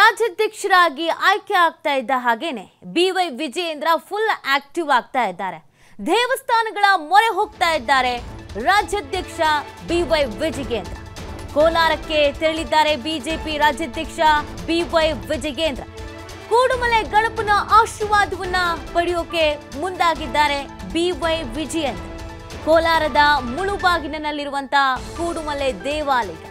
ರಾಜ್ಯಾಧ್ಯಕ್ಷರಾಗಿ ಆಯ್ಕೆ ಆಗ್ತಾ ಇದ್ದ ಹಾಗೇನೆ B Y Vijayendra full active ಆಗ್ತಾ ಇದ್ದಾರೆ ದೇವಸ್ಥಾನಗಳ ಮೊರೆ ಹೋಗ್ತಾ ಇದ್ದಾರೆ ರಾಜ್ಯಾಧ್ಯಕ್ಷ ಬಿ ವೈ ವಿಜಯೇಂದ್ರ ಕೋಲಾರಕ್ಕೆ ತೆರಳಿದ್ದಾರೆ ಬಿಜೆಪಿ ರಾಜ್ಯಾಧ್ಯಕ್ಷ ಬಿ ವೈ ವಿಜಯೇಂದ್ರ ಕೂಡುಮಲೆ ಗಣಪನ ಆಶೀರ್ವಾದವನ್ನ ಪಡೆಯೋಕೆ ಮುಂದಾಗಿದ್ದಾರೆ ಬಿ ವೈ ವಿಜಯೇಂದ್ರ ಕೋಲಾರದ ಮುಳುಬಾಗಿಲಿನಲ್ಲಿರುವಂತಹ ಕೂಡುಮಲೆ ದೇವಾಲಯ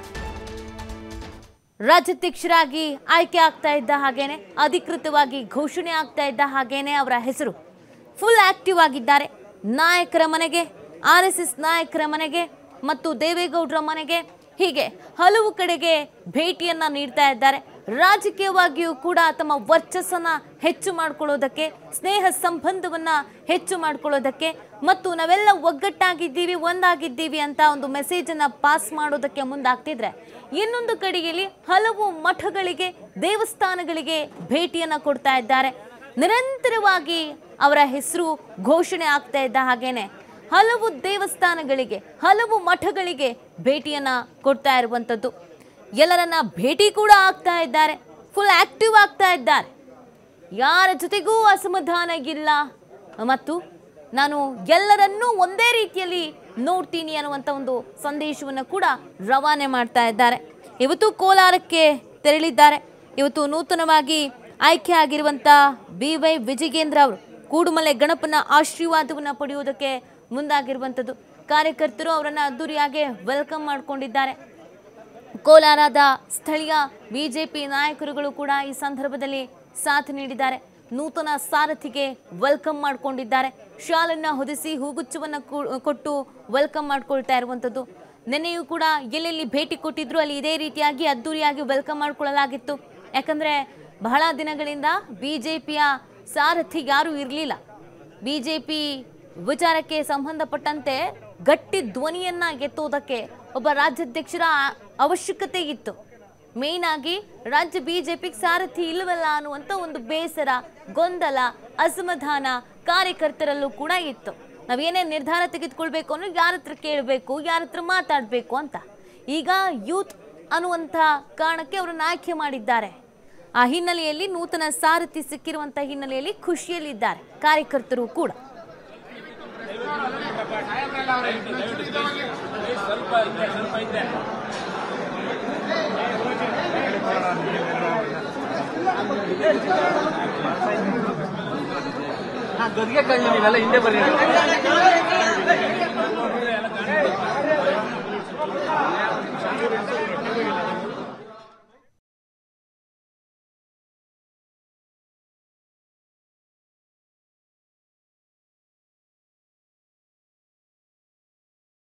ರಾಜ್ಯಾಧ್ಯಕ್ಷರಾಗಿ ಆಯ್ಕೆ ಆಗ್ತಾ ಇದ್ದ ಹಾಗೇನೆ ಅಧಿಕೃತವಾಗಿ ಘೋಷಣೆ ಆಗ್ತಾ ಇದ್ದ ಹಾಗೇನೆ ಅವರ ಹೆಸರು ಫುಲ್ ಆಕ್ಟಿವ್ ಆಗಿದ್ದಾರೆ ನಾಯಕರ ಮನೆಗೆ ಆರ್ ಎಸ್ ಎಸ್ ನಾಯಕರ ಮನೆಗೆ ಮತ್ತು ದೇವೇಗೌಡರ ಮನೆಗೆ ಹೀಗೆ ಹಲವು ಕಡೆಗೆ ಭೇಟಿಯನ್ನ ನೀಡ್ತಾ ಇದ್ದಾರೆ ರಾಜಕೀಯವಾಗಿಯೂ ಕೂಡ ತಮ್ಮ ವರ್ಚಸ್ಸನ್ನ ಹೆಚ್ಚು ಮಾಡ್ಕೊಳ್ಳೋದಕ್ಕೆ ಸ್ನೇಹ ಸಂಬಂಧವನ್ನ ಹೆಚ್ಚು ಮಾಡ್ಕೊಳ್ಳೋದಕ್ಕೆ ಮತ್ತು ನಾವೆಲ್ಲ ಒಗ್ಗಟ್ಟಾಗಿದ್ದೀವಿ ಒಂದಾಗಿದ್ದೀವಿ ಅಂತ ಒಂದು ಮೆಸೇಜ್ ಅನ್ನ ಪಾಸ್ ಮಾಡೋದಕ್ಕೆ ಮುಂದಾಗ್ತಿದ್ರೆ ಇನ್ನೊಂದು ಕಡೆಯಲ್ಲಿ ಹಲವು ಮಠಗಳಿಗೆ ದೇವಸ್ಥಾನಗಳಿಗೆ ಭೇಟಿಯನ್ನ ಕೊಡ್ತಾ ಇದ್ದಾರೆ ನಿರಂತರವಾಗಿ ಅವರ ಹೆಸರು ಘೋಷಣೆ ಆಗ್ತಾ ಇದ್ದ ಹಾಗೇನೆ ಹಲವು ದೇವಸ್ಥಾನಗಳಿಗೆ ಹಲವು ಮಠಗಳಿಗೆ ಭೇಟಿಯನ್ನ ಕೊಡ್ತಾ ಇರುವಂಥದ್ದು ಎಲ್ಲರನ್ನ ಭೇಟಿ ಕೂಡ ಆಗ್ತಾ ಇದ್ದಾರೆ ಫುಲ್ ಆಕ್ಟಿವ್ ಆಗ್ತಾ ಇದ್ದಾರೆ ಯಾರ ಜೊತೆಗೂ ಅಸಮಾಧಾನ ಇಲ್ಲ ಮತ್ತು ನಾನು ಎಲ್ಲರನ್ನೂ ಒಂದೇ ರೀತಿಯಲ್ಲಿ ನೋಡ್ತೀನಿ ಅನ್ನುವಂಥ ಒಂದು ಸಂದೇಶವನ್ನು ಕೂಡ ರವಾನೆ ಮಾಡ್ತಾ ಇದ್ದಾರೆ ಇವತ್ತು ಕೋಲಾರಕ್ಕೆ ತೆರಳಿದ್ದಾರೆ ಇವತ್ತು ನೂತನವಾಗಿ ಆಯ್ಕೆ ಆಗಿರುವಂಥ ಬಿ ವೈ ವಿಜಯೇಂದ್ರ ಅವರು ಕೂಡುಮಲೆ ಗಣಪನ ಆಶೀರ್ವಾದವನ್ನು ಪಡೆಯುವುದಕ್ಕೆ ಮುಂದಾಗಿರುವಂಥದ್ದು ಕಾರ್ಯಕರ್ತರು ಅವರನ್ನು ಅದ್ದೂರಿಯಾಗಿ ವೆಲ್ಕಮ್ ಮಾಡಿಕೊಂಡಿದ್ದಾರೆ ಕೋಲಾರದ ಸ್ಥಳೀಯ ಬಿಜೆಪಿ ನಾಯಕರುಗಳು ಕೂಡ ಈ ಸಂದರ್ಭದಲ್ಲಿ ಸಾಥ್ ನೀಡಿದ್ದಾರೆ ನೂತನ ಸಾರಥಿಗೆ ವೆಲ್ಕಮ್ ಮಾಡಿಕೊಂಡಿದ್ದಾರೆ ಶಾಲನ್ನ ಹೊದಿಸಿ ಹೂಗುಚ್ಚವನ್ನ ಕೂ- ಕೊಟ್ಟು ವೆಲ್ಕಮ್ ಮಾಡ್ಕೊಳ್ತಾ ಇರುವಂಥದ್ದು ನಿನ್ನೆಯೂ ಕೂಡ ಎಲ್ಲೆಲ್ಲಿ ಭೇಟಿ ಕೊಟ್ಟಿದ್ರು ಅಲ್ಲಿ ಇದೇ ರೀತಿಯಾಗಿ ಅದ್ದೂರಿಯಾಗಿ ವೆಲ್ಕಮ್ ಮಾಡ್ಕೊಳ್ಳಲಾಗಿತ್ತು ಯಾಕಂದ್ರೆ ಬಹಳ ದಿನಗಳಿಂದ ಬಿಜೆಪಿಯ ಸಾರಥಿ ಯಾರೂ ಇರಲಿಲ್ಲ ಬಿಜೆಪಿ ವಿಚಾರಕ್ಕೆ ಸಂಬಂಧಪಟ್ಟಂತೆ ಗಟ್ಟಿ ಧ್ವನಿಯನ್ನ ಎತ್ತುವುದಕ್ಕೆ ಒಬ್ಬ ರಾಜ್ಯಾಧ್ಯಕ್ಷರ ಆ- ಅವಶ್ಯಕತೆ ಇತ್ತು ಮೇನ್ ಆಗಿ ರಾಜ್ಯ ಬಿಜೆಪಿಗೆ ಸಾರಥಿ ಇಲ್ಲವಲ್ಲ ಅನ್ನುವಂಥ ಒಂದು ಬೇಸರ ಗೊಂದಲ ಅಸಮಾಧಾನ ಕಾರ್ಯಕರ್ತರಲ್ಲೂ ಕೂಡ ಇತ್ತು ನಾವೇನೇ ನಿರ್ಧಾರ ತೆಗೆದುಕೊಳ್ಬೇಕು ಅಂದ್ರೆ ಯಾರ ಹತ್ರ ಕೇಳಬೇಕು ಯಾರ ಹತ್ರ ಮಾತಾಡಬೇಕು ಅಂತ ಈಗ ಯೂತ್ ಅನ್ನುವಂಥ ಕಾರಣಕ್ಕೆ ಅವರನ್ನು ಆಯ್ಕೆ ಮಾಡಿದ್ದಾರೆ ಆ ಹಿನ್ನೆಲೆಯಲ್ಲಿ ನೂತನ ಸಾರಥಿ ಸಿಕ್ಕಿರುವಂಥ ಹಿನ್ನೆಲೆಯಲ್ಲಿ ಖುಷಿಯಲ್ಲಿದ್ದಾರೆ ಕಾರ್ಯಕರ್ತರು ಕೂಡ ಗದ್ಗೆ ಕಣ್ಣು ನೀವೆಲ್ಲ ಹಿಂದೆ ಬರ್ರಿ